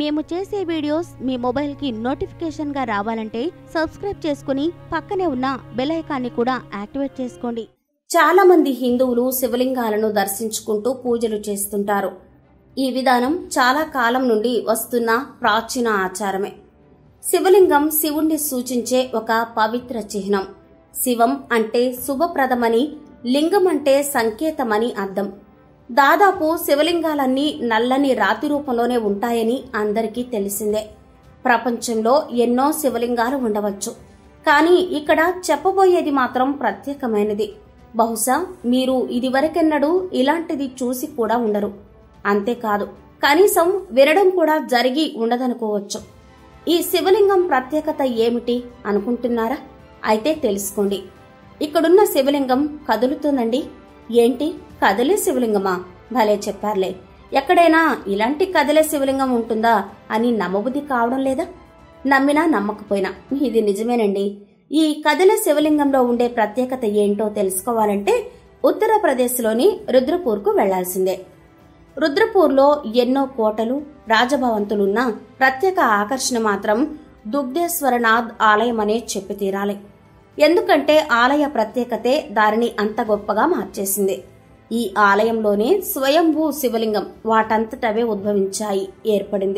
మేము చేసే వీడియోస్ మీ మొబైల్కి నోటిఫికేషన్గా రావాలంటే సబ్స్క్రైబ్ చేసుకుని పక్కనే ఉన్న బెల్ ఐకాన్ని కూడా యాక్టివేట్ చేసుకోండి చాలా మంది హిందువులు శివలింగాలను దర్శించుకుంటూ పూజలు చేస్తుంటారు ఈ విధానం చాలా కాలం నుండి వస్తున్న ప్రాచీన ఆచారమే శివలింగం శివుణ్ణి సూచించే ఒక పవిత్ర చిహ్నం శివం అంటే శుభప్రదమని లింగం అంటే సంకేతమని అర్థం దాదాపు శివలింగాలన్నీ నల్లని రాతి రూపంలోనే ఉంటాయని అందరికీ తెలిసిందే ప్రపంచంలో ఎన్నో శివలింగాలు ఉండవచ్చు కానీ ఇక్కడ చెప్పబోయేది మాత్రం ప్రత్యేకమైనది బహుశా మీరు ఇదివరకెన్నడూ ఇలాంటిది చూసి కూడా ఉండరు అంతేకాదు కనీసం వినడం కూడా జరిగి ఉండదనుకోవచ్చు ఈ శివలింగం ప్రత్యేకత ఏమిటి అనుకుంటున్నారా అయితే తెలుసుకోండి ఇక్కడున్న శివలింగం కదులుతుందండి ఏంటి కదిలే శివలింగమా భలే చెప్పారులే ఎక్కడైనా ఇలాంటి కదిలే శివలింగం ఉంటుందా అని నమ్మబుద్ధి కావడం లేదా నమ్మినా నమ్మకపోయినా ఇది నిజమేనండి ఈ కదిలే శివలింగంలో ఉండే ప్రత్యేకత ఏంటో తెలుసుకోవాలంటే ఉత్తరప్రదేశ్లోని రుద్రపూర్కు వెళ్లాల్సిందే రుద్రపూర్లో ఎన్నో కోటలు రాజభవంతులున్న ప్రత్యేక ఆకర్షణ మాత్రం దుగ్ధేశ్వరనాథ్ ఆలయం అనే చెప్పి తీరాలి ఎందుకంటే ఆలయ ప్రత్యేకతే దారిని అంత గొప్పగా మార్చేసింది ఈ ఆలయంలోనే స్వయంభూ శివలింగం వాటంతటవే ఉద్భవించాయి ఏర్పడింది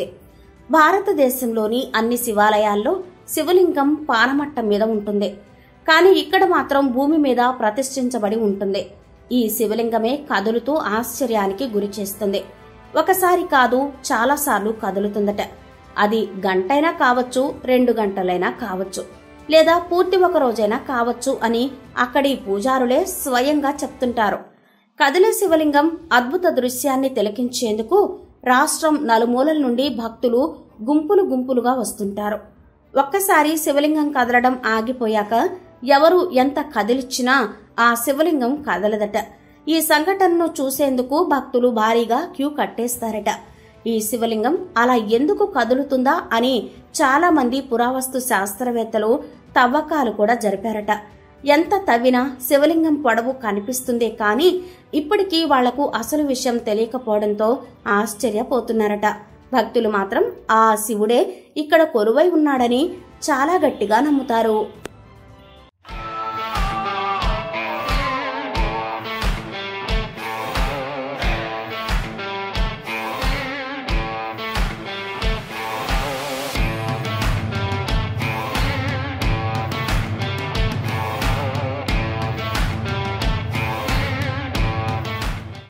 భారతదేశంలోని అన్ని శివాలయాల్లో శివలింగం పానమట్టం మీద ఉంటుంది కానీ ఇక్కడ మాత్రం భూమి మీద ప్రతిష్ఠించబడి ఉంటుంది ఈ శివలింగమే కదులుతూ ఆశ్చర్యానికి గురి చేస్తుంది ఒకసారి కాదు చాలాసార్లు కదులుతుందట అది గంటైనా కావచ్చు రెండు గంటలైనా కావచ్చు లేదా పూర్తి ఒక రోజైనా కావచ్చు అని అక్కడి పూజారులే స్వయంగా చెప్తుంటారు కదిలే శివలింగం అద్భుత దృశ్యాన్ని తిలకించేందుకు రాష్ట్రం నలుమూలల నుండి భక్తులు గుంపులు గుంపులుగా వస్తుంటారు ఒక్కసారి శివలింగం కదలడం ఆగిపోయాక ఎవరు ఎంత కదిలిచ్చినా ఆ శివలింగం కదలదట ఈ సంఘటనను చూసేందుకు భక్తులు భారీగా క్యూ కట్టేస్తారట ఈ శివలింగం అలా ఎందుకు కదులుతుందా అని చాలా మంది పురావస్తు శాస్త్రవేత్తలు తవ్వకాలు కూడా జరిపారట ఎంత తవ్వినా శివలింగం పొడవు కనిపిస్తుందే కానీ ఇప్పటికీ వాళ్లకు అసలు విషయం తెలియకపోవడంతో ఆశ్చర్యపోతున్నారట భక్తులు మాత్రం ఆ శివుడే ఇక్కడ కొలువై ఉన్నాడని చాలా గట్టిగా నమ్ముతారు